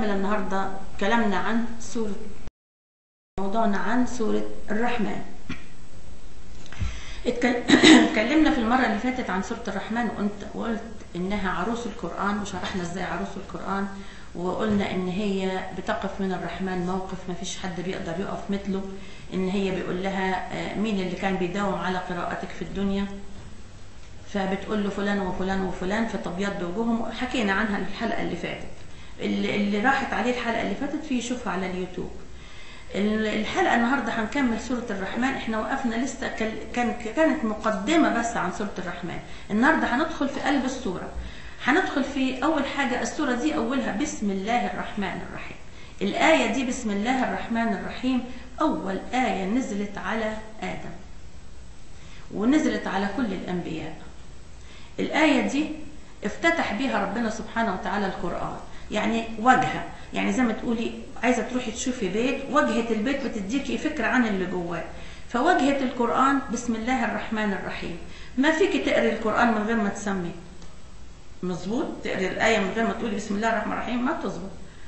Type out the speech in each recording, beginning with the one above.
هنكمل النهاردة كلامنا عن سورة موضوعنا عن سورة الرحمن اتكلمنا في المرة اللي فاتت عن سورة الرحمن وقلت, وقلت انها عروس القرآن وشرحنا ازاي عروس القرآن وقلنا ان هي بتقف من الرحمن موقف ما فيش حد بيقدر يقف مثله ان هي بيقول لها مين اللي كان بيداوم على قراءتك في الدنيا فبتقول له فلان وفلان وفلان فتبيض وجوههم حكينا عنها الحلقة اللي فاتت اللي, اللي راحت عليه الحلقة اللي فاتت فيه يشوفها على اليوتيوب الحلقة النهاردة هنكمل سورة الرحمن احنا وقفنا لسه كان كانت مقدمة بس عن سورة الرحمن النهاردة هندخل في قلب السورة هندخل في أول حاجة السورة دي أولها بسم الله الرحمن الرحيم الآية دي بسم الله الرحمن الرحيم أول آية نزلت على آدم ونزلت على كل الأنبياء الآية دي افتتح بيها ربنا سبحانه وتعالى القرآن يعني واجهة يعني زي ما تقولي عايزة تروحي تشوفي بيت واجهة البيت بتديكي فكرة عن اللي جواه فواجهة القرآن بسم الله الرحمن الرحيم ما فيك تقري القرآن من غير ما تسمي مظبوط تقري الآية من غير ما تقولي بسم الله الرحمن الرحيم ما تظبط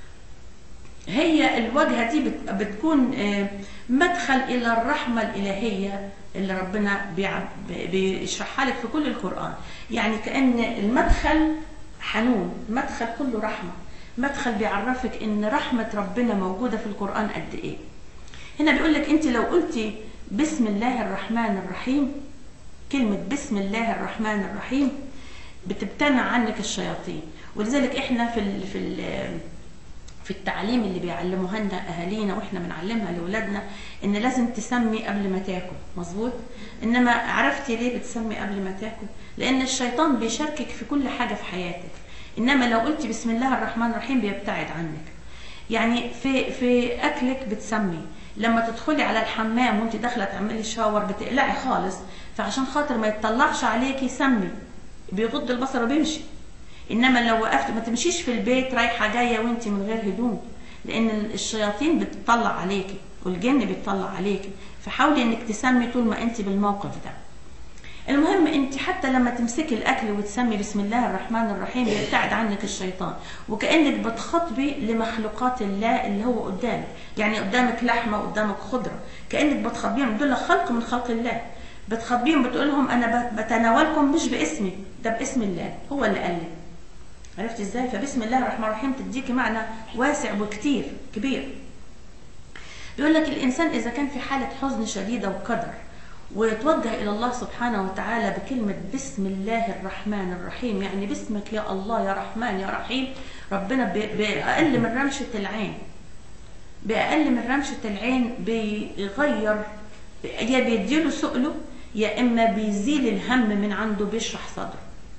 هي الواجهة دي بتكون مدخل إلى الرحمة الإلهية اللي ربنا بيشرحها لك في كل القرآن يعني كأن المدخل حنون مدخل كله رحمة مدخل بيعرفك ان رحمة ربنا موجودة في القرآن قد ايه هنا بيقول لك انت لو قلتي بسم الله الرحمن الرحيم كلمة بسم الله الرحمن الرحيم بتمتنع عنك الشياطين ولذلك احنا في ال في ال في التعليم اللي بيعلموها لنا اهالينا واحنا بنعلمها لاولادنا ان لازم تسمي قبل ما تاكل مظبوط انما عرفتي ليه بتسمي قبل ما تاكل لان الشيطان بيشاركك في كل حاجه في حياتك انما لو قلتي بسم الله الرحمن الرحيم بيبتعد عنك يعني في في اكلك بتسمي لما تدخلي على الحمام وانت داخله تعملي شاور بتقلقي خالص فعشان خاطر ما يتطلعش عليكي سمي بيغض البصر وبيمشي انما لو وقفت ما تمشيش في البيت رايحه جايه وانت من غير هدوم لان الشياطين بتطلع عليكي والجن بيطلع عليكي فحاولي انك تسمي طول ما انت بالموقف ده المهم انت حتى لما تمسكي الاكل وتسمي بسم الله الرحمن الرحيم يبتعد عنك الشيطان وكانك بتخاطبي لمخلوقات الله اللي هو قدامك يعني قدامك لحمه قدامك خضره كانك بتخاطبيهم دول خلق من خلق الله بتخاطبيهم بتقول لهم انا بتناولكم مش باسمي ده باسم الله هو اللي قال لي عرفت ازاي فبسم الله الرحمن الرحيم تديكي معنى واسع وكتير كبير بيقول لك الانسان اذا كان في حاله حزن شديده وقدر ويتوجه الى الله سبحانه وتعالى بكلمه بسم الله الرحمن الرحيم يعني باسمك يا الله يا رحمن يا رحيم ربنا باقل من رمشه العين باقل من رمشه العين بيغير يا بيديله سؤله يا اما بيزيل الهم من عنده بيشرح صدره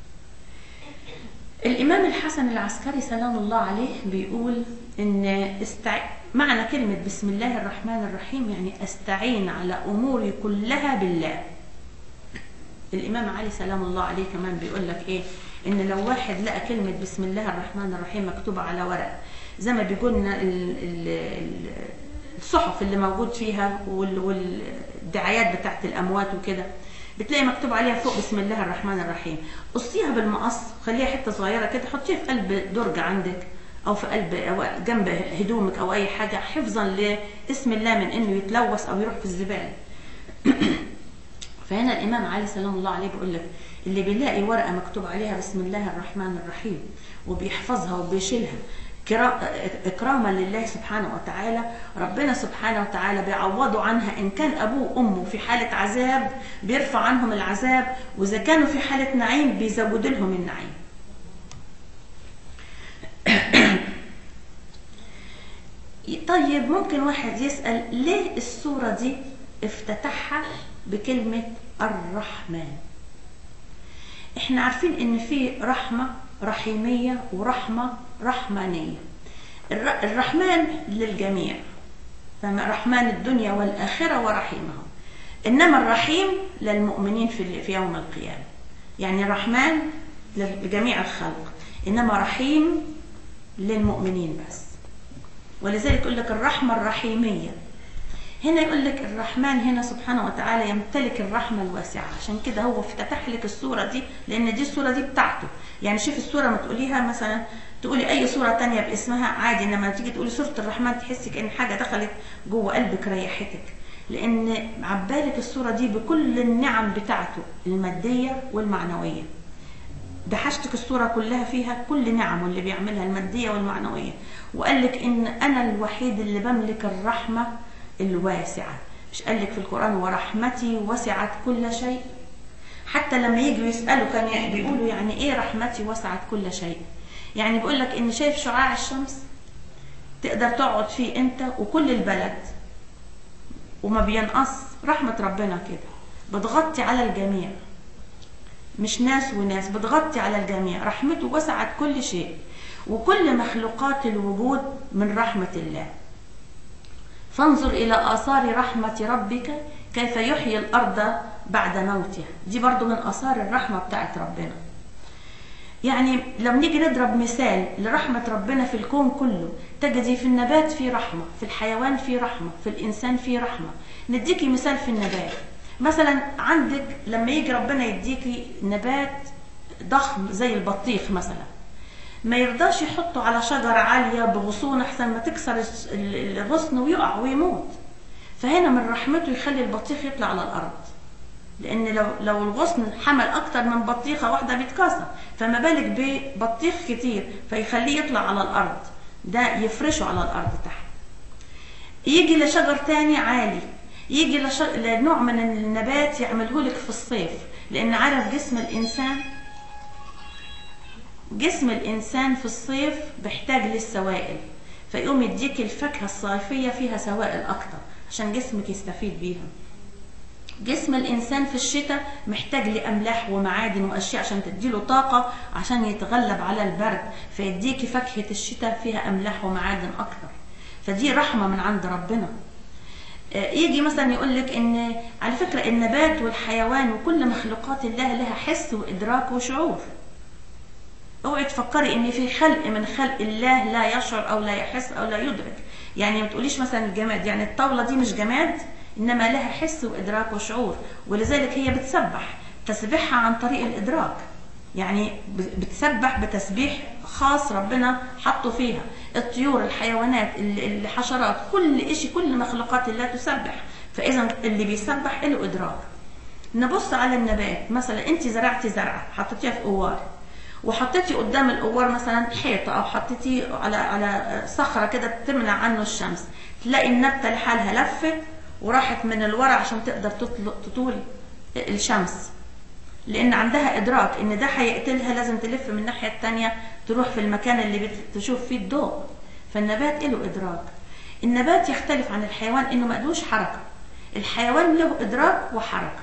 الإمام الحسن العسكري سلام الله عليه بيقول إن استع... معنى كلمة بسم الله الرحمن الرحيم يعني أستعين على أموري كلها بالله الإمام علي سلام الله عليه كمان بيقول لك إيه إن لو واحد لقى كلمة بسم الله الرحمن الرحيم مكتوبة على ورق زي ما بيقولنا الصحف اللي موجود فيها والدعايات بتاعت الأموات وكده بتلاقي مكتوب عليها فوق بسم الله الرحمن الرحيم قصيها بالمقص خليها حته صغيره كده حطيها في قلب درج عندك او في قلب أو جنب هدومك او اي حاجه حفظا لاسم الله من انه يتلوث او يروح في الزباله فهنا الامام علي سلام الله عليه بيقول لك اللي بيلاقي ورقه مكتوب عليها بسم الله الرحمن الرحيم وبيحفظها وبيشيلها إكراما لله سبحانه وتعالى ربنا سبحانه وتعالى بيعوضوا عنها إن كان أبوه وأمه في حالة عذاب بيرفع عنهم العذاب وإذا كانوا في حالة نعيم بيزود لهم النعيم طيب ممكن واحد يسأل ليه السورة دي افتتحها بكلمة الرحمن احنا عارفين ان في رحمة رحيمية ورحمة رحمانية الرحمن للجميع رحمن الدنيا والآخرة ورحيمهم إنما الرحيم للمؤمنين في, في يوم القيامة يعني رحمن لجميع الخلق إنما رحيم للمؤمنين بس ولذلك يقول لك الرحمة الرحيمية هنا يقول لك الرحمن هنا سبحانه وتعالى يمتلك الرحمة الواسعة عشان كده هو افتتح لك السورة دي لأن دي السورة دي بتاعته يعني شوف السورة ما تقوليها مثلا تقولي أي سورة تانية باسمها عادي إنما تيجي تقولي سورة الرحمن تحسي كأن حاجة دخلت جوه قلبك ريحتك لأن عبالك السورة دي بكل النعم بتاعته المادية والمعنوية دحشتك الصورة كلها فيها كل نعمه اللي بيعملها المادية والمعنوية وقال لك إن أنا الوحيد اللي بملك الرحمة الواسعة مش قال لك في القرآن ورحمتي وسعت كل شيء حتى لما يجوا يسألوا كان بيقولوا يعني إيه رحمتي وسعت كل شيء يعني بيقول لك إن شايف شعاع الشمس تقدر تقعد فيه أنت وكل البلد وما بينقص رحمة ربنا كده بتغطي على الجميع مش ناس وناس بتغطي على الجميع رحمته وسعت كل شيء وكل مخلوقات الوجود من رحمة الله فانظر إلى آثار رحمة ربك كيف يحيي الأرض بعد موتها دي برضو من آثار الرحمة بتاعت ربنا يعني لما نيجي نضرب مثال لرحمة ربنا في الكون كله تجدي في النبات في رحمة في الحيوان في رحمة في الإنسان في رحمة نديكي مثال في النبات مثلا عندك لما يجي ربنا يديكي نبات ضخم زي البطيخ مثلا ما يرضاش يحطه على شجرة عالية بغصون أحسن ما تكسر الغصن ويقع ويموت فهنا من رحمته يخلي البطيخ يطلع على الأرض لأن لو لو الغصن حمل أكتر من بطيخة واحدة بيتكسر فما بالك ببطيخ كتير فيخليه يطلع على الأرض ده يفرشه على الأرض تحت يجي لشجر تاني عالي يجي لش... لنوع من النبات يعمله لك في الصيف لأن عارف جسم الإنسان جسم الإنسان في الصيف بيحتاج للسوائل فيقوم يديك الفاكهة الصيفية فيها سوائل أكتر عشان جسمك يستفيد بيها جسم الإنسان في الشتاء محتاج لأملاح ومعادن وأشياء عشان تديله طاقة عشان يتغلب على البرد فيديكي فاكهة الشتاء فيها أملاح ومعادن أكتر فدي رحمة من عند ربنا يجي مثلا يقول لك ان على فكره النبات والحيوان وكل مخلوقات الله لها حس وادراك وشعور اوعي تفكري ان في خلق من خلق الله لا يشعر او لا يحس او لا يدرك يعني ما تقوليش مثلا الجماد يعني الطاوله دي مش جماد انما لها حس وادراك وشعور ولذلك هي بتسبح تسبيحها عن طريق الادراك يعني بتسبح بتسبيح خاص ربنا حطه فيها الطيور الحيوانات الحشرات كل شيء كل مخلوقات الله تسبح فاذا اللي بيسبح له ادراك نبص على النبات مثلا انت زرعتي زرعه حطيتيها في قوار وحطيتي قدام القوار مثلا حيطه او حطيتي على على صخره كده تمنع عنه الشمس تلاقي النبته لحالها لفت وراحت من الورا عشان تقدر تطول الشمس لان عندها ادراك ان ده هيقتلها لازم تلف من الناحيه الثانيه تروح في المكان اللي بتشوف فيه الضوء فالنبات له ادراك النبات يختلف عن الحيوان انه مقدوش حركه الحيوان له ادراك وحركه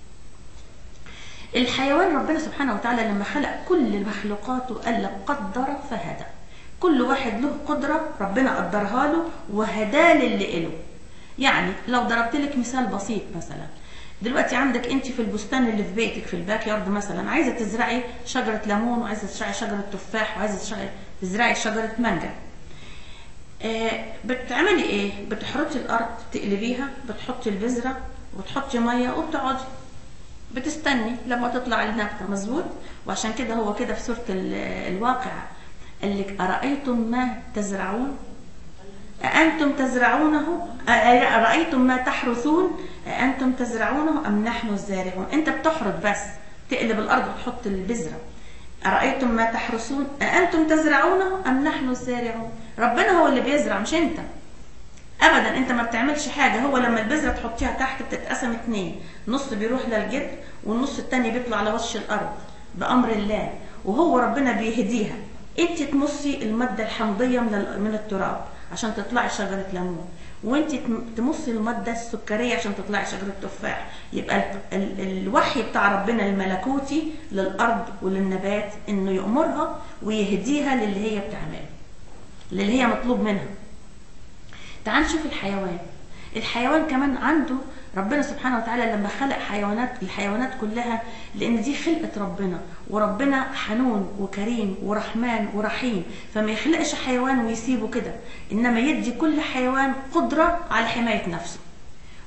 الحيوان ربنا سبحانه وتعالى لما خلق كل مخلوقاته قال لك قدر فهدى كل واحد له قدرة ربنا قدرها له وهداه للي له يعني لو ضربت لك مثال بسيط مثلا دلوقتي عندك انت في البستان اللي في بيتك في الباك يارد مثلا عايزه تزرعي شجره ليمون وعايزه تزرعي شجره تفاح وعايزه تزرعي شجره مانجا آه بتعملي ايه بتحرطي الارض تقلبيها بتحطي البذره وتحطي ميه وبتقعدي بتستني لما تطلع النبته مظبوط وعشان كده هو كده في سوره الواقع قال لك ارايتم ما تزرعون أأنتم تزرعونه أرأيتم ما تحرثون أأنتم تزرعونه أم نحن الزارعون أنت بتحرث بس تقلب الأرض وتحط البذرة أرأيتم ما تحرثون أأنتم تزرعونه أم نحن الزارعون ربنا هو اللي بيزرع مش أنت أبدا أنت ما بتعملش حاجة هو لما البذرة تحطيها تحت بتتقسم اتنين نص بيروح للجذر والنص التاني بيطلع على وش الأرض بأمر الله وهو ربنا بيهديها انت تمصي المادة الحمضية من من التراب عشان تطلعي شجرة ليمون وانت تمصي المادة السكرية عشان تطلعي شجرة تفاح يبقى ال ال الوحي بتاع ربنا الملكوتي للأرض وللنبات انه يأمرها ويهديها للي هي بتعمله للي هي مطلوب منها تعال نشوف الحيوان الحيوان كمان عنده ربنا سبحانه وتعالى لما خلق حيوانات الحيوانات كلها لان دي خلقه ربنا وربنا حنون وكريم ورحمن ورحيم فما يخلقش حيوان ويسيبه كده انما يدي كل حيوان قدره على حمايه نفسه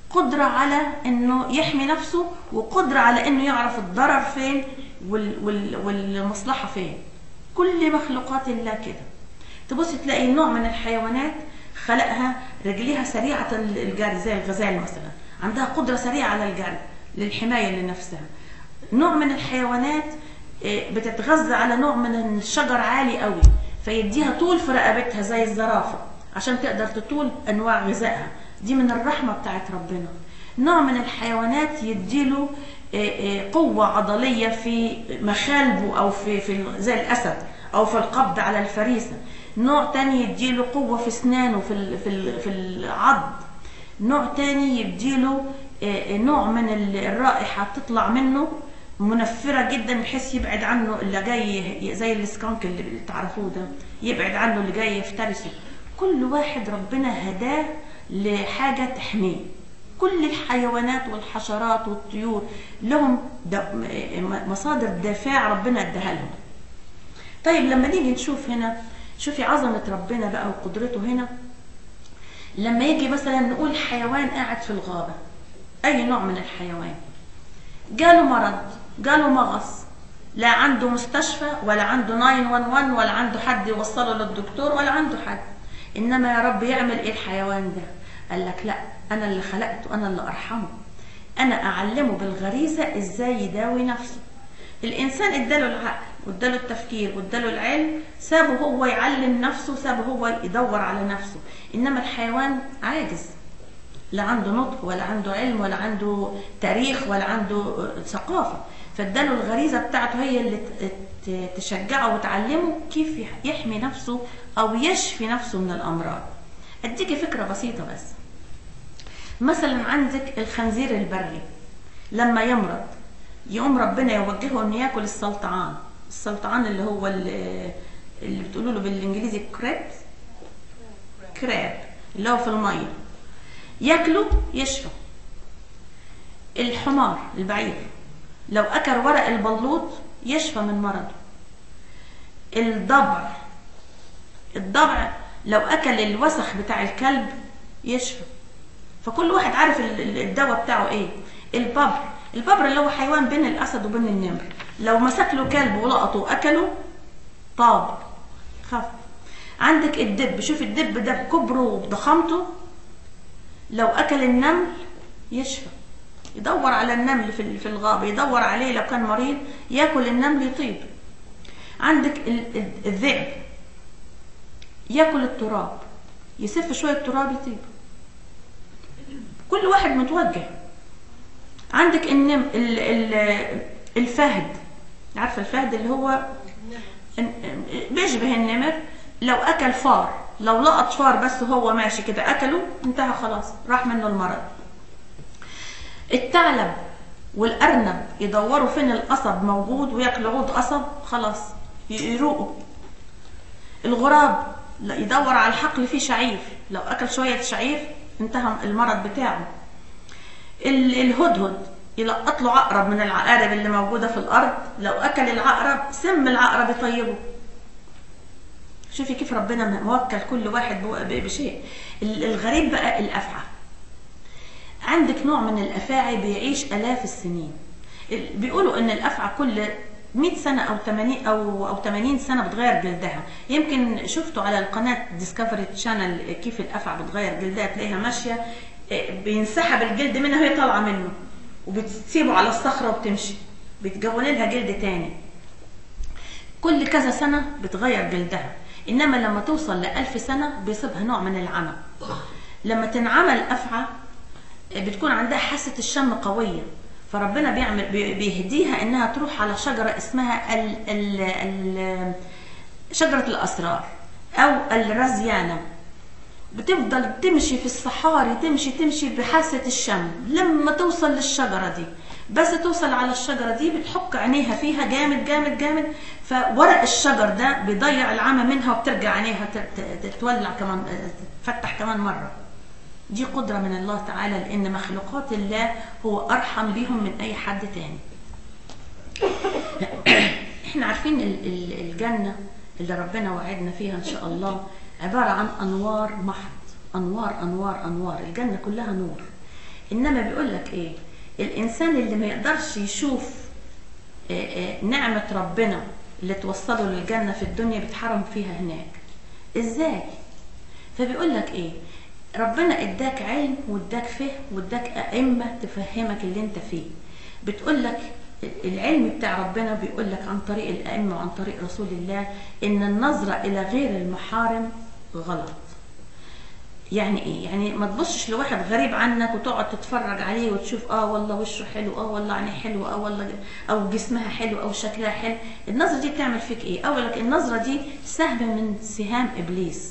قدرة على انه يحمي نفسه وقدرة على انه يعرف الضرر فين وال وال والمصلحة فين كل مخلوقات الله كده تبص تلاقي نوع من الحيوانات خلقها رجليها سريعة الجري زي الغزال مثلا عندها قدرة سريعة على الجري للحماية لنفسها نوع من الحيوانات آه، بتتغذى على نوع من الشجر عالي قوي فيديها طول في رقبتها زي الزرافة عشان تقدر تطول انواع غذائها دي من الرحمة بتاعت ربنا نوع من الحيوانات يديله آه، آه، قوة عضلية في مخالبه أو في, في زي الأسد أو في القبض على الفريسة نوع تاني يديله قوة في أسنانه في ال- في ال- في العض نوع تاني يديله آه، نوع من ال- الرائحة تطلع منه منفرة جدا بحيث يبعد عنه اللي جاي زي السكانك اللي تعرفوه ده يبعد عنه اللي جاي يفترسه كل واحد ربنا هداه لحاجة تحميه كل الحيوانات والحشرات والطيور لهم د- م- مصادر دافع ربنا اداها لهم طيب لما نيجي نشوف هنا شوفي عظمة ربنا بقى وقدرته هنا لما يجي مثلا نقول حيوان قاعد في الغابة أي نوع من الحيوان جاله مرض جاله مغص لا عنده مستشفى ولا عنده 911 ولا عنده حد يوصله للدكتور ولا عنده حد إنما يا رب يعمل إيه الحيوان ده قال لك لا أنا اللي خلقته أنا اللي أرحمه أنا أعلمه بالغريزة إزاي يداوي نفسه الإنسان اداله العقل واداله التفكير واداله العلم سابه هو يعلم نفسه سابه هو يدور على نفسه إنما الحيوان عاجز لا عنده نطق ولا عنده علم ولا عنده تاريخ ولا عنده ثقافة فاداله الغريزة بتاعته هي اللي ت- ت- تشجعه وتعلمه كيف يح- يحمي نفسه أو يشفي نفسه من الأمراض أديكي فكرة بسيطة بس مثلا عندك الخنزير البري لما يمرض يقوم ربنا يوجهه انه ياكل السلطعان السلطعان اللي هو ال- اللي بتقولوا له بالانجليزي كريبس كراب اللي هو في الميه ياكله يشفى الحمار البعير لو اكل ورق البلوط يشفى من مرضه الضبع الضبع لو اكل الوسخ بتاع الكلب يشفى فكل واحد عارف ال- ال- الدواء بتاعه ايه الببر الببر اللي هو حيوان بين الاسد وبين النمر لو مسك له كلب ولقطه واكله طاب خف عندك الدب شوف الدب ده بكبره وبضخامته لو اكل النمل يشفى يدور على النمل في ال- في الغابه يدور عليه لو كان مريض ياكل النمل يطيب عندك ال- ال- الذئب ياكل التراب يسف شويه تراب يطيب كل واحد متوجه عندك النم ال ال الفهد عارفه الفهد اللي هو ن- بيشبه النمر لو اكل فار لو لقط فار بس وهو ماشي كده اكله انتهى خلاص راح منه المرض الثعلب والارنب يدوروا فين القصب موجود وياكلوا عود قصب خلاص ي- يروقوا الغراب لا يدور على الحقل فيه شعير لو اكل شويه شعير انتهى المرض بتاعه ال- الهدهد يلقط له عقرب من العقارب اللي موجوده في الارض لو اكل العقرب سم العقرب يطيبه شوفي كيف ربنا موكل كل واحد بو- ب- بشيء ال- الغريب بقى الافعى عندك نوع من الافاعي بيعيش الاف السنين ال- بيقولوا ان الافعى كل 100 سنه او 80 او او 80 سنه بتغير جلدها يمكن شفتوا على القناه ديسكفري تشانل كيف الافعى بتغير جلدها تلاقيها ماشيه إيه، بينسحب الجلد منها وهي طالعه منه وبتسيبه على الصخره وبتمشي بتكون لها جلد تاني كل كذا سنة بتغير جلدها إنما لما توصل لألف سنة بيصيبها نوع من العمى لما تنعمل أفعى بتكون عندها حاسة الشم قوية فربنا بيعمل بي- بيهديها إنها تروح على شجرة اسمها ال ال ال شجرة الأسرار أو الرزيانة بتفضل تمشي في الصحاري تمشي تمشي بحاسة الشم لما توصل للشجرة دي بس توصل على الشجرة دي بتحك عينيها فيها جامد جامد جامد فورق الشجر ده بيضيع العمى منها وبترجع عينيها ت- ت- تتولع كمان تفتح كمان مرة دي قدرة من الله تعالى لأن مخلوقات الله هو أرحم بيهم من أي حد تاني احنا عارفين ال- ال- الجنة اللي ربنا وعدنا فيها ان شاء الله عبارة عن انوار محض انوار انوار انوار الجنة كلها نور انما بيقول لك ايه الانسان اللي ما يقدرش يشوف آه، آه، نعمة ربنا اللي توصله للجنة في الدنيا بيتحرم فيها هناك ازاي فبيقول لك ايه ربنا اداك علم واداك فهم واداك ائمه تفهمك اللي انت فيه بتقول لك العلم بتاع ربنا بيقول لك عن طريق الائمه وعن طريق رسول الله ان النظره الى غير المحارم غلط يعني ايه يعني ما تبصش لواحد غريب عنك وتقعد تتفرج عليه وتشوف اه والله وشه حلو اه والله عينيه حلوه اه والله او جسمها حلو او شكلها حلو النظره دي بتعمل فيك ايه اولا النظره دي سهم من سهام ابليس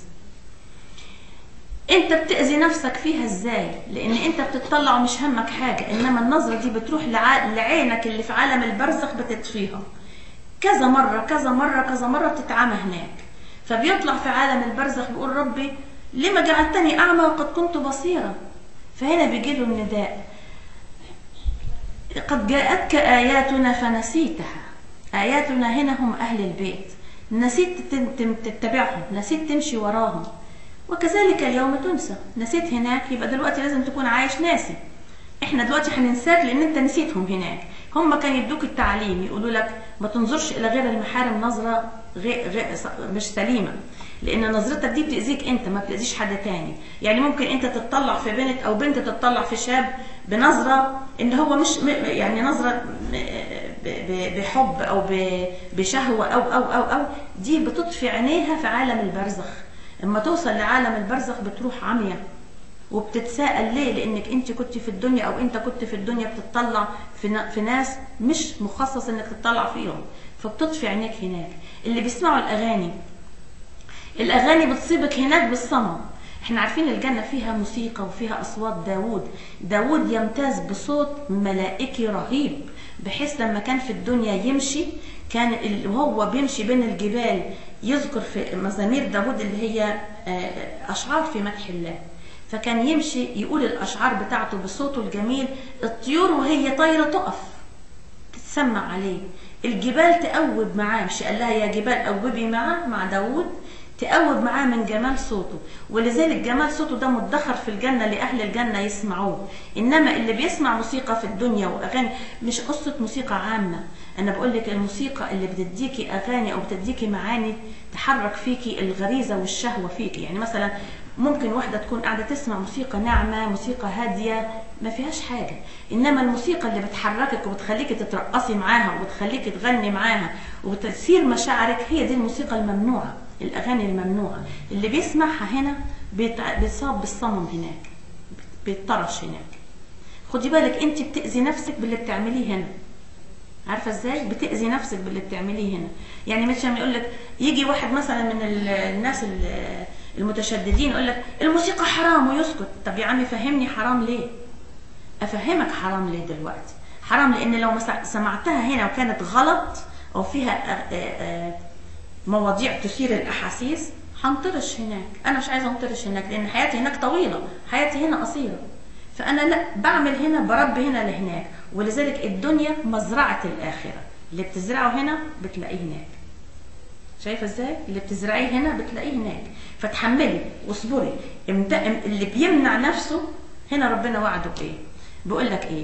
انت بتأذي نفسك فيها ازاي لان انت بتطلع ومش همك حاجة انما النظرة دي بتروح لع- لعينك اللي في عالم البرزخ بتطفيها كذا مرة كذا مرة كذا مرة بتتعمى هناك فبيطلع في عالم البرزخ بيقول ربي لما جعلتني أعمى وقد كنت بصيرا فهنا بيجي له النداء قد جاءتك آياتنا فنسيتها آياتنا هنا هم أهل البيت نسيت تت- تم- تتبعهم نسيت تمشي وراهم وكذلك اليوم تنسى نسيت هناك يبقى دلوقتي لازم تكون عايش ناسي احنا دلوقتي هننساك لان انت نسيتهم هناك هم كان يدوك التعليم يقولوا لك ما تنظرش الى غير المحارم نظره غير غير مش سليمه لان نظرتك دي بتاذيك انت ما بتاذيش حد تاني يعني ممكن انت تتطلع في بنت او بنت تتطلع في شاب بنظره ان هو مش م- يعني نظره م- ب- ب- بحب او ب- بشهوه او او او او دي بتطفي عينيها في عالم البرزخ اما توصل لعالم البرزخ بتروح عمية وبتتساءل ليه لانك انت كنت في الدنيا او انت كنت في الدنيا بتطلع في, نا- في ناس مش مخصص انك تطلع فيهم فبتطفي عينيك هناك اللي بيسمعوا الاغاني الاغاني بتصيبك هناك بالصمم احنا عارفين الجنة فيها موسيقى وفيها اصوات داوود داوود يمتاز بصوت ملائكي رهيب بحيث لما كان في الدنيا يمشي كان ال- وهو بيمشي بين الجبال يذكر في مزامير داوود اللي هي آه، اشعار في مدح الله فكان يمشي يقول الاشعار بتاعته بصوته الجميل الطيور وهي طايره تقف تتسمع عليه الجبال تقوب معاه مش قال لها يا جبال قوبي معاه مع داوود تقوب معاه من جمال صوته ولذلك جمال صوته ده مدخر في الجنة لأهل الجنة يسمعوه إنما اللي بيسمع موسيقى في الدنيا وأغاني مش قصة موسيقى عامة أنا بقول لك الموسيقى اللي بتديكي أغاني أو بتديكي معاني تحرك فيكي الغريزة والشهوة فيكي يعني مثلا ممكن واحدة تكون قاعدة تسمع موسيقى ناعمة موسيقى هادية ما فيهاش حاجة إنما الموسيقى اللي بتحركك وبتخليكي تترقصي معاها وبتخليكي تغني معاها وبتثير مشاعرك هي دي الموسيقى الممنوعة الأغاني الممنوعة اللي بيسمعها هنا بيتع- بيصاب بالصمم هناك بيطرش هناك خدي بالك انت بتأذي نفسك باللي بتعمليه هنا عارفه ازاي بتاذي نفسك باللي بتعمليه هنا يعني مش لما يقول لك يجي واحد مثلا من ال- الناس ال- المتشددين يقول لك الموسيقى حرام ويسكت طب يا عمي فهمني حرام ليه افهمك حرام ليه دلوقتي حرام لان لو مسع- سمعتها هنا وكانت غلط او فيها آه، آه، مواضيع تثير الاحاسيس هنطرش هناك انا مش عايزه انطرش هناك لان حياتي هناك طويله حياتي هنا قصيره فانا لا بعمل هنا بربي هنا لهناك ولذلك الدنيا مزرعه الاخره اللي بتزرعه هنا بتلاقيه هناك شايفه ازاي اللي بتزرعيه هنا بتلاقيه هناك فتحملي واصبري امت- ام- اللي بيمنع نفسه هنا ربنا وعده بايه بيقول لك ايه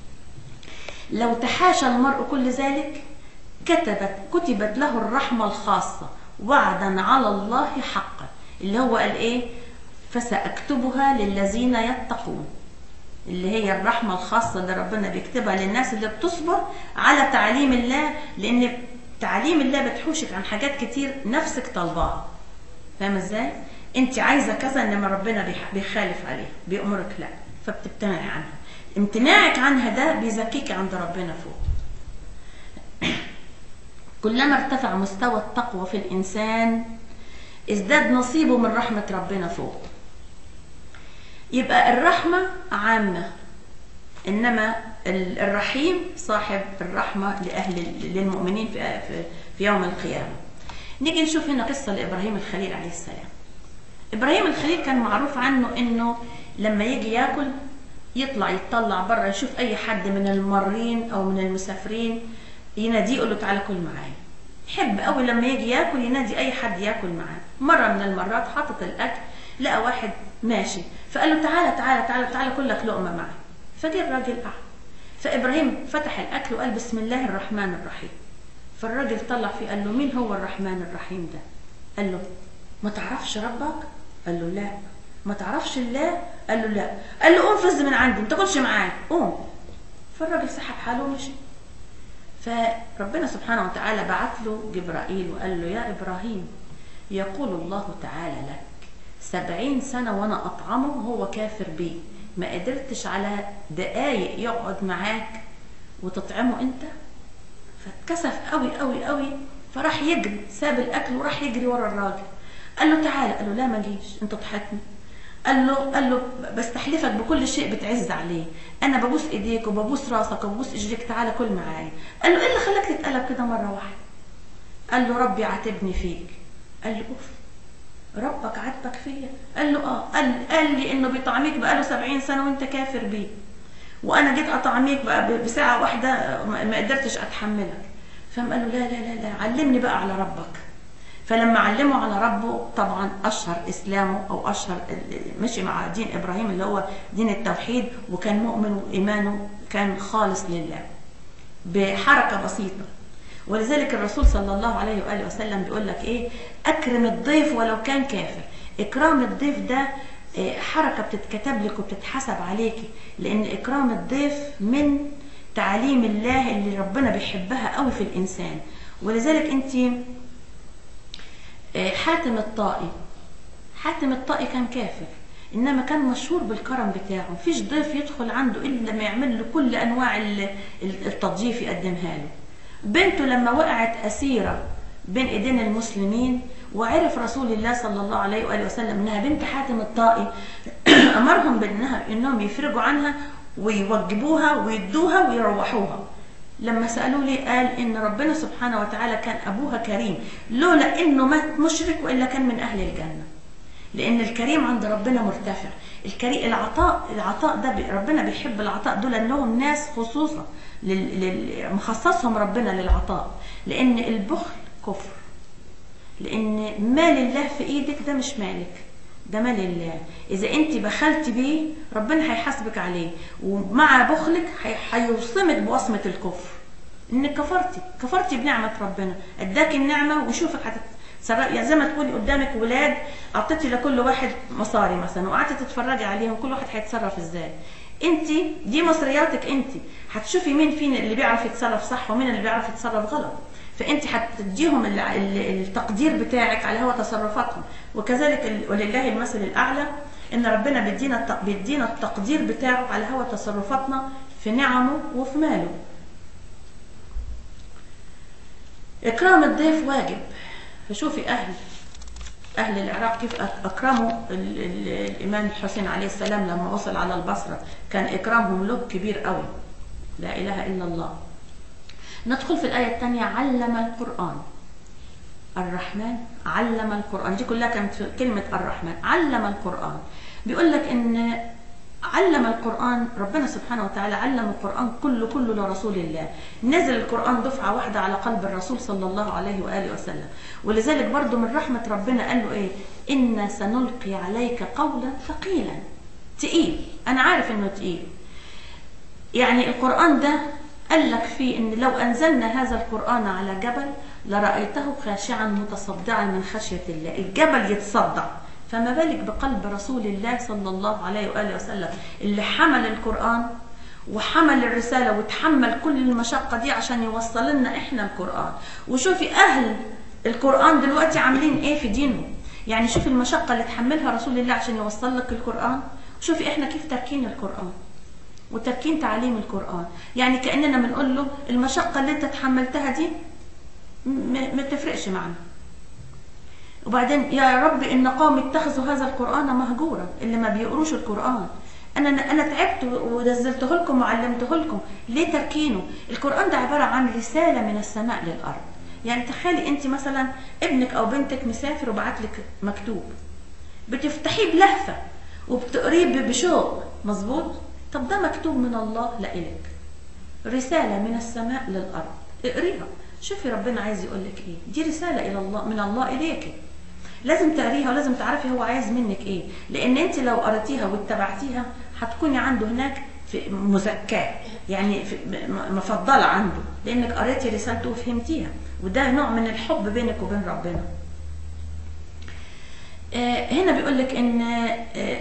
لو تحاشى المرء كل ذلك كتبت كتبت له الرحمة الخاصة وعدا على الله حقا اللي هو قال ايه فسأكتبها للذين يتقون اللي هي الرحمة الخاصة اللي ربنا بيكتبها للناس اللي بتصبر على تعليم الله لأن تعليم الله بتحوشك عن حاجات كتير نفسك طالباها فاهم ازاي؟ انت عايزة كذا انما ربنا بيح- بيخالف عليها بيأمرك لا فبتمتنعي عنها امتناعك عنها ده بيزكيك عند ربنا فوق كلما ارتفع مستوى التقوى في الإنسان ازداد نصيبه من رحمة ربنا فوق يبقى الرحمة عامة إنما ال- الرحيم صاحب الرحمة لأهل للمؤمنين في, في, في يوم القيامة نيجي نشوف هنا قصة لإبراهيم الخليل عليه السلام إبراهيم الخليل كان معروف عنه إنه لما يجي ياكل يطلع يطلع بره يشوف أي حد من المارين أو من المسافرين يناديه يقول له تعالى كل معايا يحب قوي لما يجي ياكل ينادي اي حد ياكل معاه مره من المرات حاطط الاكل لقى واحد ماشي فقال له تعالى تعالى تعالى تعالى كل لك لقمه معي فجه الراجل قعد فابراهيم فتح الاكل وقال بسم الله الرحمن الرحيم فالراجل طلع فيه قال له مين هو الرحمن الرحيم ده قال له ما تعرفش ربك قال له لا ما تعرفش الله قال له لا قال له قوم فز من عندي ما تاكلش معايا قوم فالراجل سحب حاله ومشي فربنا سبحانه وتعالى بعت له جبرائيل وقال له يا إبراهيم يقول الله تعالى لك سبعين سنة وأنا أطعمه وهو كافر بي ما قدرتش على دقايق يقعد معاك وتطعمه أنت فاتكسف قوي قوي قوي فراح يجري ساب الأكل وراح يجري ورا الراجل قال له تعالى قال له لا ما جيش أنت ضحكني قال له قال له بستحلفك بكل شيء بتعز عليه انا ببوس ايديك وببوس راسك وببوس اجريك تعالى كل معايا قال له ايه اللي خلاك تتقلب كده مره واحده قال له ربي عاتبني فيك قال له اوف ربك عاتبك فيا قال له اه قال, قال لي انه بيطعميك بقاله 70 سنه وانت كافر بيه وانا جيت اطعميك بقى بساعه واحده ما قدرتش اتحملك فقام قال له لا لا لا لا علمني بقى على ربك فلما علمه على ربه طبعا اشهر اسلامه او اشهر مشي مع دين ابراهيم اللي هو دين التوحيد وكان مؤمن وايمانه كان خالص لله بحركه بسيطه ولذلك الرسول صلى الله عليه واله وسلم بيقول لك ايه اكرم الضيف ولو كان كافر اكرام الضيف ده حركه بتتكتب لك وبتتحسب عليكي لان اكرام الضيف من تعاليم الله اللي ربنا بيحبها قوي في الانسان ولذلك انت حاتم الطائي حاتم الطائي كان كافر انما كان مشهور بالكرم بتاعه مفيش ضيف يدخل عنده الا لما يعمل له كل انواع التضييف يقدمها له بنته لما وقعت اسيره بين ايدين المسلمين وعرف رسول الله صلى الله عليه واله وسلم انها بنت حاتم الطائي امرهم بانها انهم يفرجوا عنها ويوجبوها ويدوها ويروحوها لما سألوا لي قال إن ربنا سبحانه وتعالى كان أبوها كريم لولا إنه مات مشرك وإلا كان من أهل الجنة لأن الكريم عند ربنا مرتفع الكريم العطاء العطاء ده ربنا بيحب العطاء دول إنهم ناس خصوصا مخصصهم ربنا للعطاء لأن البخل كفر لأن مال الله في إيدك ده مش مالك ده مال الله اذا انت بخلت بيه ربنا هيحاسبك عليه ومع بخلك هيوصمك بوصمه الكفر انك كفرتي كفرتي بنعمه ربنا اداك النعمه ويشوفك هتتصرف يعني زي ما تكوني قدامك ولاد اعطيتي لكل واحد مصاري مثلا وقعدتي تتفرجي عليهم كل واحد هيتصرف ازاي انت دي مصرياتك انت هتشوفي مين فينا اللي بيعرف يتصرف صح ومين اللي بيعرف يتصرف غلط فانت هتديهم التقدير بتاعك على هو تصرفاتهم وكذلك ولله المثل الاعلى ان ربنا بيدينا بيدينا التقدير بتاعه على هو تصرفاتنا في نعمه وفي ماله اكرام الضيف واجب فشوفي اهل اهل العراق كيف اكرموا الامام الحسين عليه السلام لما وصل على البصره كان اكرامهم له كبير قوي لا اله الا الله ندخل في الآية الثانية علم القرآن الرحمن علم القرآن دي كلها كانت في كلمة الرحمن علم القرآن بيقول لك إن علم القرآن ربنا سبحانه وتعالى علم القرآن كله كله لرسول الله نزل القرآن دفعة واحدة على قلب الرسول صلى الله عليه وآله وسلم ولذلك برضو من رحمة ربنا قال له إيه إنا سنلقي عليك قولا ثقيلا تقيل أنا عارف إنه تقيل يعني القرآن ده قال لك فيه ان لو انزلنا هذا القران على جبل لرايته خاشعا متصدعا من خشيه الله الجبل يتصدع فما بالك بقلب رسول الله صلى الله عليه واله وسلم اللي حمل القران وحمل الرساله وتحمل كل المشقه دي عشان يوصل لنا احنا القران وشوفي اهل القران دلوقتي عاملين ايه في دينهم يعني شوفي المشقه اللي تحملها رسول الله عشان يوصل لك القران شوفي احنا كيف تركين القران وتركين تعليم القرآن يعني كأننا بنقول له المشقة اللي انت تحملتها دي ما تفرقش معنا وبعدين يا رب ان قوم اتخذوا هذا القرآن مهجورا اللي ما بيقروش القرآن انا انا تعبت ونزلته لكم وعلمته لكم ليه تركينه القرآن ده عبارة عن رسالة من السماء للأرض يعني تخيلي انت مثلا ابنك او بنتك مسافر وبعت لك مكتوب بتفتحيه بلهفة وبتقريه بشوق مظبوط طب ده مكتوب من الله لإلك رسالة من السماء للأرض اقريها شوفي ربنا عايز يقول لك ايه دي رسالة إلى الله من الله إليك لازم تقريها ولازم تعرفي هو عايز منك ايه لأن انت لو قريتيها واتبعتيها هتكوني عنده هناك في مزكاه يعني في م- مفضله عنده لانك قريتي رسالته وفهمتيها وده نوع من الحب بينك وبين ربنا آه، هنا بيقول لك ان آه،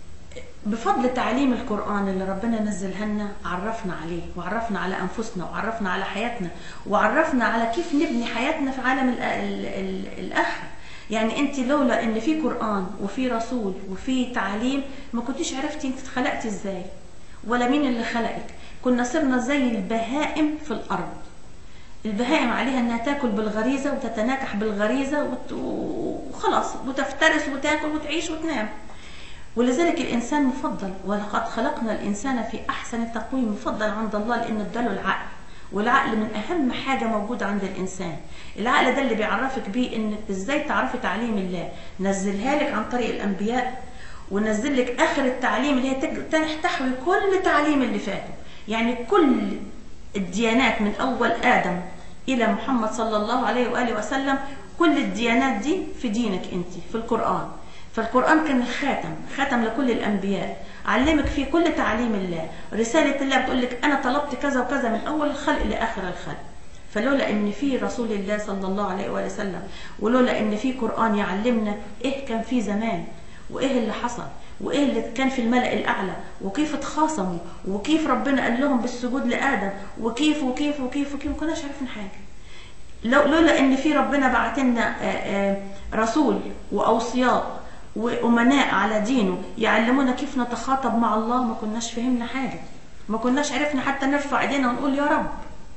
بفضل تعليم القرآن اللي ربنا نزلها لنا عرفنا عليه وعرفنا على أنفسنا وعرفنا على حياتنا وعرفنا على كيف نبني حياتنا في عالم ال- ال- ال- الآخرة يعني انت لولا ان في قرآن وفي رسول وفي تعليم ما كنتيش عرفتي انت اتخلقتي ازاي ولا مين اللي خلقك كنا صرنا زي البهائم في الأرض البهائم عليها انها تاكل بالغريزه وتتناكح بالغريزه وت- وخلاص وتفترس وتاكل وتعيش وتنام ولذلك الانسان مفضل ولقد خلقنا الانسان في احسن تقويم مفضل عند الله لان اداله العقل والعقل من اهم حاجه موجوده عند الانسان العقل ده اللي بيعرفك بيه ان ازاي تعرفي تعليم الله نزلها لك عن طريق الانبياء ونزل لك اخر التعليم اللي هي تج- تحتوي كل تعليم اللي فاته يعني كل الديانات من أول آدم إلى محمد صلى الله عليه وآله وسلم كل الديانات دي في دينك أنت في القرآن فالقرآن كان الخاتم خاتم لكل الأنبياء علمك فيه كل تعليم الله رسالة الله بتقول لك أنا طلبت كذا وكذا من أول الخلق لآخر الخلق فلولا ان في رسول الله صلى الله عليه وآله وسلم ولولا ان في قرآن يعلمنا ايه كان في زمان وايه اللي حصل وايه اللي كان في الملأ الاعلى وكيف اتخاصموا وكيف ربنا قال لهم بالسجود لآدم وكيف وكيف وكيف وكيف ما كناش عارفين حاجة لو لولا ان في ربنا بعت لنا آه، آه، رسول واوصياء وامناء على دينه يعلمونا كيف نتخاطب مع الله ما كناش فهمنا حاجه ما كناش عرفنا حتى نرفع ايدينا ونقول يا رب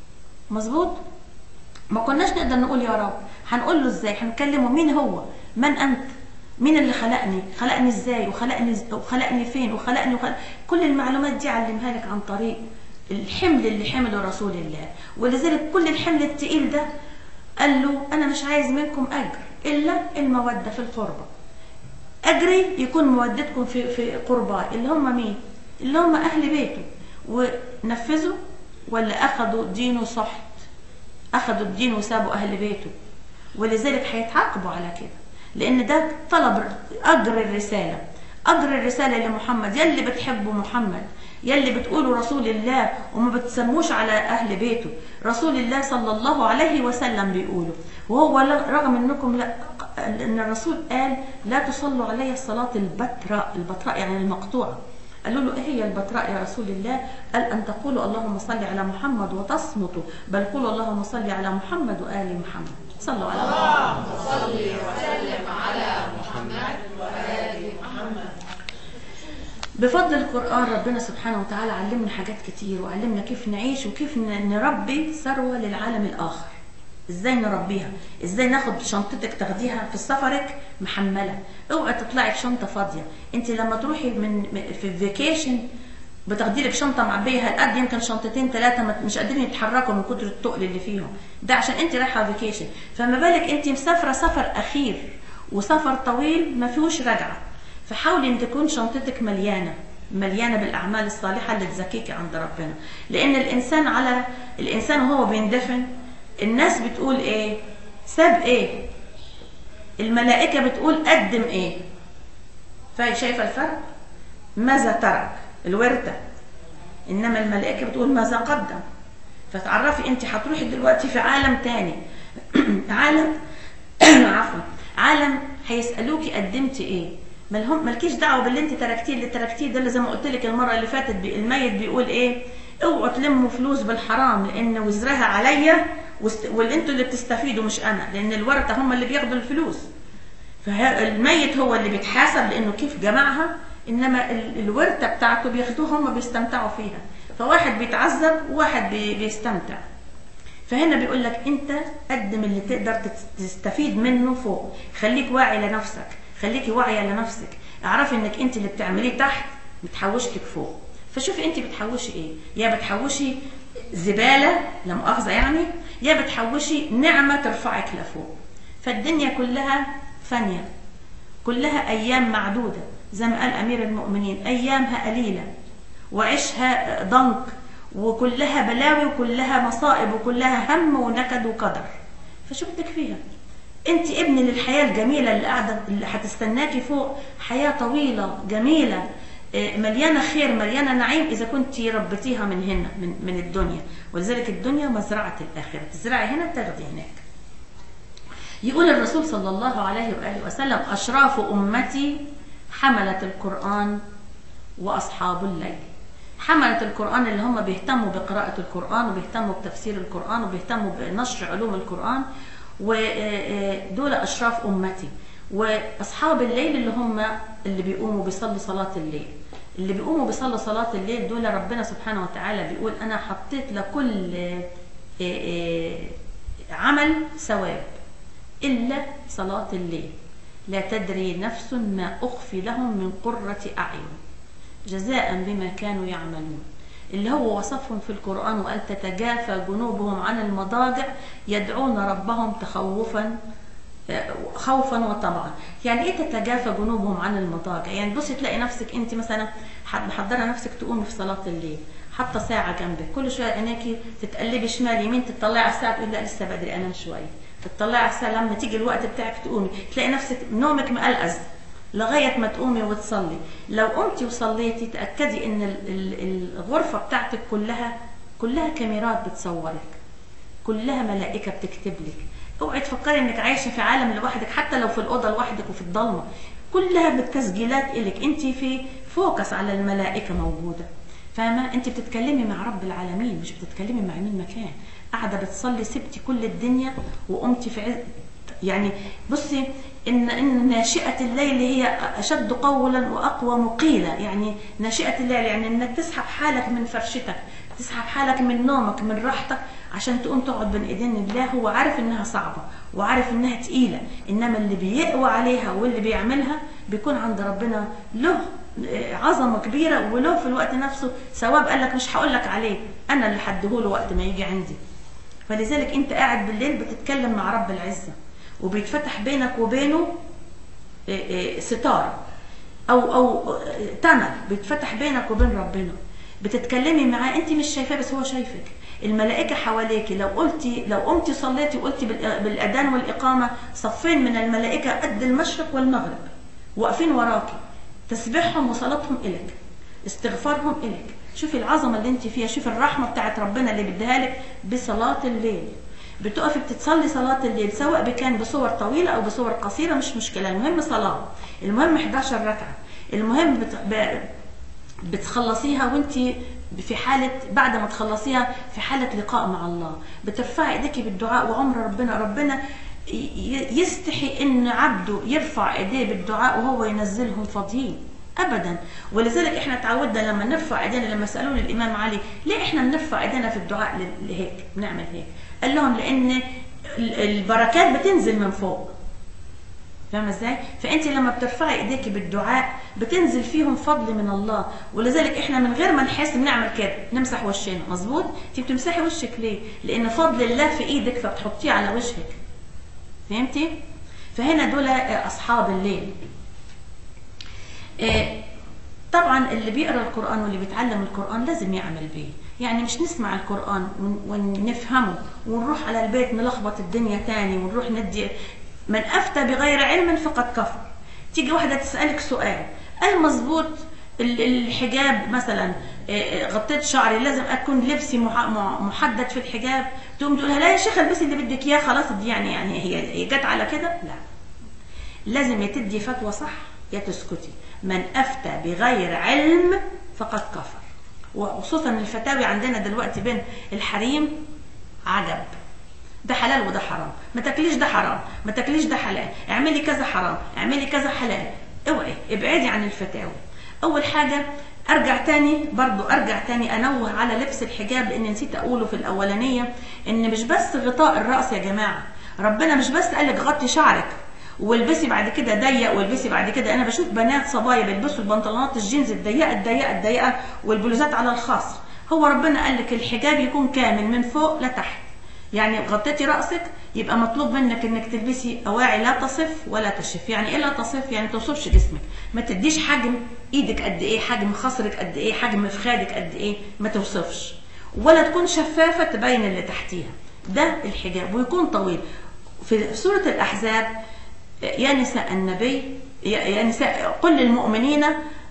مظبوط ما كناش نقدر نقول يا رب هنقول له ازاي هنكلمه مين هو من انت مين اللي خلقني خلقني ازاي وخلقني إز- وخلقني فين وخلقني وخلق... كل المعلومات دي علمها لك عن طريق الحمل اللي حمله رسول الله ولذلك كل الحمل التقيل ده قال له انا مش عايز منكم اجر الا الموده في القربه اجري يكون مودتكم في في قرباه اللي هم مين اللي هم اهل بيته ونفذوا ولا اخذوا دينه صحت اخذوا الدين وسابوا اهل بيته ولذلك هيتعاقبوا على كده لان ده طلب اجر الرساله اجر الرساله لمحمد يلي بتحبوا محمد يلي بتقولوا رسول الله وما بتسموش على اهل بيته رسول الله صلى الله عليه وسلم بيقولوا وهو لا- رغم انكم لا ان الرسول قال لا تصلوا علي الصلاه البتراء البتراء يعني المقطوعه قالوا له ايه هي البتراء يا رسول الله قال ان تقولوا اللهم صل على محمد وتصمتوا بل قولوا اللهم صل على محمد وال محمد صلوا على محمد بفضل القرآن ربنا سبحانه وتعالى علمنا حاجات كتير وعلمنا كيف نعيش وكيف ن- نربي ثروة للعالم الآخر ازاي نربيها ازاي ناخد شنطتك تاخديها في سفرك محملة اوعي تطلعي بشنطة فاضية انت لما تروحي من م- في الفيكيشن بتاخدي لك شنطه معبيه هالقد يمكن شنطتين ثلاثه مش قادرين يتحركوا من كتر التقل اللي فيهم ده عشان انت رايحه فيكيشن فما بالك انت مسافره سفر اخير وسفر طويل ما فيهوش رجعه فحاولي ان تكون شنطتك مليانه مليانه بالاعمال الصالحه اللي تزكيكي عند ربنا لان الانسان على الانسان وهو بيندفن الناس بتقول ايه ساب ايه الملائكه بتقول قدم ايه فاي شايفه الفرق ماذا ترك الورثه انما الملائكه بتقول ماذا قدم فتعرفي انت هتروحي دلوقتي في عالم تاني عالم عفوا عالم هيسالوكي قدمتي ايه مالهم مالكيش دعوه باللي انت تركتيه اللي تركتيه ده اللي زي ما قلت لك المره اللي فاتت بي- الميت بيقول ايه اوعوا تلموا فلوس بالحرام لان وزرها عليا واست- واللي انتوا اللي بتستفيدوا مش انا لان الورثه هم اللي بياخدوا الفلوس فالميت هو اللي بيتحاسب لانه كيف جمعها انما ال- الورثه بتاعته بياخدوها هم بيستمتعوا فيها فواحد بيتعذب وواحد بي- بيستمتع فهنا بيقول لك انت قدم اللي تقدر تت- تستفيد منه فوق خليك واعي لنفسك خليكي واعيه لنفسك اعرفي انك انت اللي بتعمليه تحت بتحوشتك فوق فشوفي انت بتحوشي ايه يا بتحوشي زباله لا مؤاخذه يعني يا بتحوشي نعمه ترفعك لفوق فالدنيا كلها فانيه كلها ايام معدوده زي ما قال امير المؤمنين ايامها قليله وعيشها ضنك وكلها بلاوي وكلها مصائب وكلها هم ونكد وقدر فشو بدك فيها انت ابني للحياه الجميله اللي قاعده اللي هتستناكي فوق حياه طويله جميله آه، مليانة خير مليانة نعيم إذا كنت ربتيها من هنا من, من الدنيا ولذلك الدنيا مزرعة الآخرة تزرعي هنا تاخدي هناك يقول الرسول صلى الله عليه وآله وسلم أشراف أمتي حملة القرآن وأصحاب الليل حملة القرآن اللي هم بيهتموا بقراءة القرآن وبيهتموا بتفسير القرآن وبيهتموا بنشر علوم القرآن ودول أشراف أمتي وأصحاب الليل اللي هم اللي بيقوموا بيصلوا صلاة الليل اللي بيقوموا بيصلوا صلاة الليل دول ربنا سبحانه وتعالى بيقول أنا حطيت لكل آه، آه، عمل ثواب إلا صلاة الليل لا تدري نفس ما أخفي لهم من قرة أعين جزاء بما كانوا يعملون اللي هو وصفهم في القرآن وقال تتجافى جنوبهم عن المضاجع يدعون ربهم تخوفا خوفا وطمعا يعني ايه تتجافى جنوبهم عن المضاجع يعني بصي تلاقي نفسك انت مثلا محضره نفسك تقومي في صلاه الليل حاطه ساعه جنبك كل شويه عينيكي تتقلبي شمال يمين تطلعي على الساعه تقولي لا لسه بدري انام شويه تطلعي على الساعه لما تيجي الوقت بتاعك تقومي تلاقي نفسك نومك مقلقز لغايه ما تقومي وتصلي لو قمتي وصليتي تاكدي ان ال- ال- الغرفه بتاعتك كلها كلها كاميرات بتصورك كلها ملائكه بتكتب لك اوعي تفكري انك عايشه في عالم لوحدك حتى لو في الاوضه لوحدك وفي الضلمه كلها بالتسجيلات الك انت في فوكس على الملائكه موجوده فاهمه انت بتتكلمي مع رب العالمين مش بتتكلمي مع مين مكان قاعده بتصلي سبتي كل الدنيا وقمتي في عز يعني بصي ان ان ناشئه الليل هي اشد قولا واقوى مقيله يعني ناشئه الليل يعني انك تسحب حالك من فرشتك تسحب حالك من نومك من راحتك عشان تقوم تقعد بين ايدين الله هو عارف انها صعبه وعارف انها تقيله انما اللي بيقوى عليها واللي بيعملها بيكون عند ربنا له عظمه كبيره وله في الوقت نفسه ثواب قال لك مش هقول لك عليه انا اللي هديهوله وقت ما يجي عندي فلذلك انت قاعد بالليل بتتكلم مع رب العزه وبيتفتح بينك وبينه إيه إيه ستار او او تنل بيتفتح بينك وبين ربنا بتتكلمي معاه انت مش شايفاه بس هو شايفك الملائكه حواليكي لو قلتي لو قمتي صليتي وقلتي بالأ- بالاذان والاقامه صفين من الملائكه قد المشرق والمغرب واقفين وراكي تسبيحهم وصلاتهم الك استغفارهم الك شوفي العظمه اللي انت فيها شوفي الرحمه بتاعت ربنا اللي بيديها لك بصلاه الليل بتقفي بتصلي صلاة الليل سواء كان بصور طويلة أو بصور قصيرة مش مشكلة المهم صلاة المهم 11 ركعة المهم بت... ب... بتخلصيها وانت في حالة بعد ما تخلصيها في حالة لقاء مع الله بترفعي ايديكي بالدعاء وعمر ربنا ربنا ي- يستحي ان عبده يرفع ايديه بالدعاء وهو ينزلهم فاضيين ابدا ولذلك احنا تعودنا لما نرفع ايدينا لما سالوني الامام علي ليه احنا بنرفع ايدينا في الدعاء ل- لهيك بنعمل هيك قال لهم لان ال- البركات بتنزل من فوق فاهمه ازاي؟ فانت لما بترفعي ايديكي بالدعاء بتنزل فيهم فضل من الله ولذلك احنا من غير ما نحس بنعمل كده نمسح وشنا مظبوط؟ انت بتمسحي وشك ليه؟ لان فضل الله في ايدك فبتحطيه على وجهك فهمتي؟ فهنا دول اصحاب الليل آه، طبعا اللي بيقرا القران واللي بيتعلم القران لازم يعمل بيه يعني مش نسمع القران ون- ونفهمه ونروح على البيت نلخبط الدنيا تاني ونروح ندي من افتى بغير علم فقد كفر تيجي واحده تسالك سؤال قال مظبوط ال- الحجاب مثلا آه، غطيت شعري لازم اكون لبسي مح- مع- محدد في الحجاب تقوم تقولها لا يا شيخ البسي اللي بدك اياه خلاص دي يعني يعني هي هي جت على كده لا لازم يا تدي فتوى صح يا تسكتي من افتى بغير علم فقد كفر وخصوصا الفتاوي عندنا دلوقتي بين الحريم عجب ده حلال وده حرام ما تاكليش ده حرام ما تاكليش ده حلال اعملي كذا حرام اعملي كذا حلال اوعي ابعدي عن الفتاوي اول حاجه ارجع تاني برضو ارجع تاني انوه على لبس الحجاب لان نسيت اقوله في الاولانيه ان مش بس غطاء الراس يا جماعه ربنا مش بس قال لك غطي شعرك والبسي بعد كده ضيق والبسي بعد كده انا بشوف بنات صبايا بيلبسوا البنطلونات الجينز الضيقه الضيقه الضيقه والبلوزات على الخاص هو ربنا قال لك الحجاب يكون كامل من فوق لتحت يعني غطيتي راسك يبقى مطلوب منك انك تلبسي اواعي لا تصف ولا تشف يعني ايه لا تصف يعني توصفش جسمك ما تديش حجم ايدك قد ايه حجم خصرك قد ايه حجم فخادك قد ايه ما توصفش ولا تكون شفافه تبين اللي تحتيها ده الحجاب ويكون طويل في سوره الاحزاب يا نساء النبي يا يا نساء قل للمؤمنين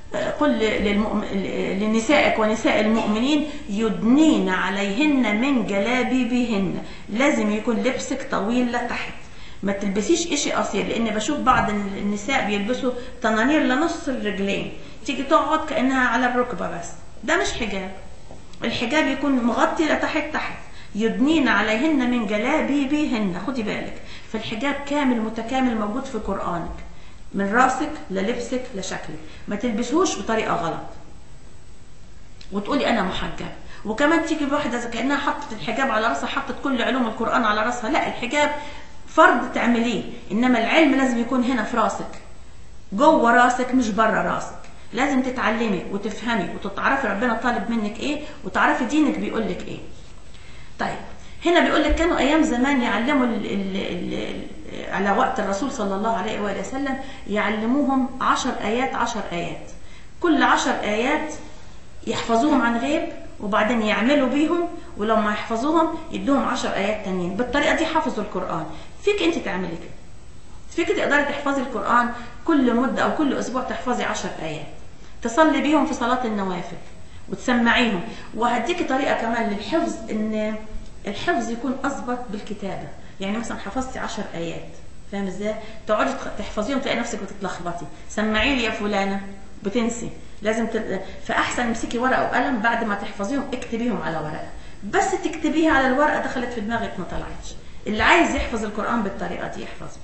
قل للمؤمن لنسائك ونساء المؤمنين يدنين عليهن من جلابيبهن لازم يكون لبسك طويل لتحت ما تلبسيش اشي قصير لان بشوف بعض النساء بيلبسوا طنانير لنص الرجلين تيجي تقعد كانها على الركبه بس ده مش حجاب الحجاب يكون مغطي لتحت تحت يدنين عليهن من جلابيبهن خدي بالك فالحجاب كامل متكامل موجود في قرانك من راسك للبسك لشكلك ما تلبسهوش بطريقه غلط وتقولي انا محجبه وكمان تيجي واحده زي كانها حطت الحجاب على راسها حطت كل علوم القران على راسها لا الحجاب فرض تعمليه انما العلم لازم يكون هنا في راسك جوه راسك مش بره راسك لازم تتعلمي وتفهمي وتتعرفي ربنا طالب منك ايه وتعرفي دينك بيقول لك ايه طيب هنا بيقول لك كانوا ايام زمان يعلموا ال ال ال على وقت الرسول صلى الله عليه وآله وسلم يعلموهم عشر آيات عشر آيات كل عشر آيات يحفظوهم عن غيب وبعدين يعملوا بيهم ولما يحفظوهم يدوهم عشر آيات تانيين بالطريقة دي حفظوا القرآن فيك أنت تعملي كده فيك تقدري تحفظي القرآن كل مدة أو كل أسبوع تحفظي عشر آيات تصلي بيهم في صلاة النوافل وتسمعيهم وهديكي طريقة كمان للحفظ إن الحفظ يكون أضبط بالكتابة يعني مثلا حفظتي 10 ايات فاهم ازاي تقعدي تحفظيهم تلاقي نفسك بتتلخبطي سمعي لي يا فلانه بتنسي لازم ت... فاحسن امسكي ورقه وقلم بعد ما تحفظيهم اكتبيهم على ورقه بس تكتبيها على الورقه دخلت في دماغك ما طلعتش اللي عايز يحفظ القران بالطريقه دي يحفظه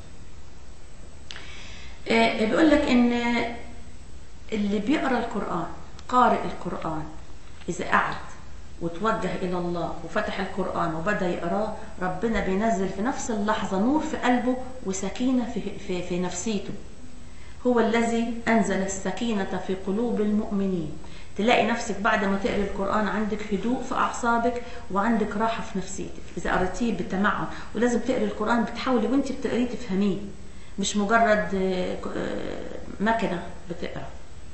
آه بيقول لك ان اللي بيقرا القران قارئ القران اذا قعد وتوجه إلى الله وفتح القرآن وبدأ يقراه ربنا بينزل في نفس اللحظة نور في قلبه وسكينة في, في, في نفسيته هو الذي أنزل السكينة في قلوب المؤمنين تلاقي نفسك بعد ما تقري القرآن عندك هدوء في أعصابك وعندك راحة في نفسيتك إذا قريتيه بتمعن ولازم تقري القرآن بتحاولي وانت بتقريه تفهميه مش مجرد مكنة بتقرأ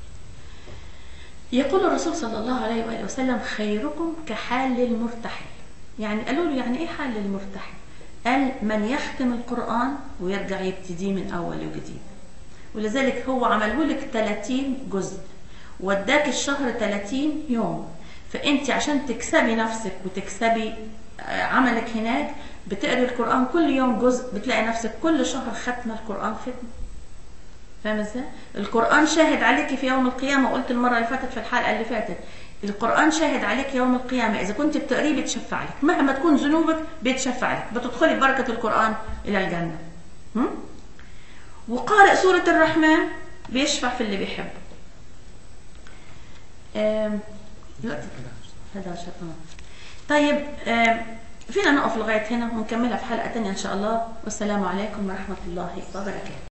يقول الرسول صلى الله عليه وآله وسلم خيركم كحال المرتحل يعني قالوا له يعني ايه حال المرتحل قال من يختم القرآن ويرجع يبتديه من أول وجديد ولذلك هو عمله لك 30 جزء وداك الشهر 30 يوم فانت عشان تكسبي نفسك وتكسبي عملك هناك بتقري القرآن كل يوم جزء بتلاقي نفسك كل شهر ختمة القرآن ختمة فاهم ازاي؟ القرآن شاهد عليك في يوم القيامة قلت المرة اللي فاتت في الحلقة اللي فاتت القرآن شاهد عليك يوم القيامة إذا كنت بتقريه بيتشفع لك مهما تكون ذنوبك بيتشفع لك بتدخلي ببركة القرآن إلى الجنة هم؟ وقارئ سورة الرحمن بيشفع في اللي بيحبه آم، لا 11 طيب آم، فينا نقف لغاية هنا ونكملها في حلقة تانية إن شاء الله والسلام عليكم ورحمة الله وبركاته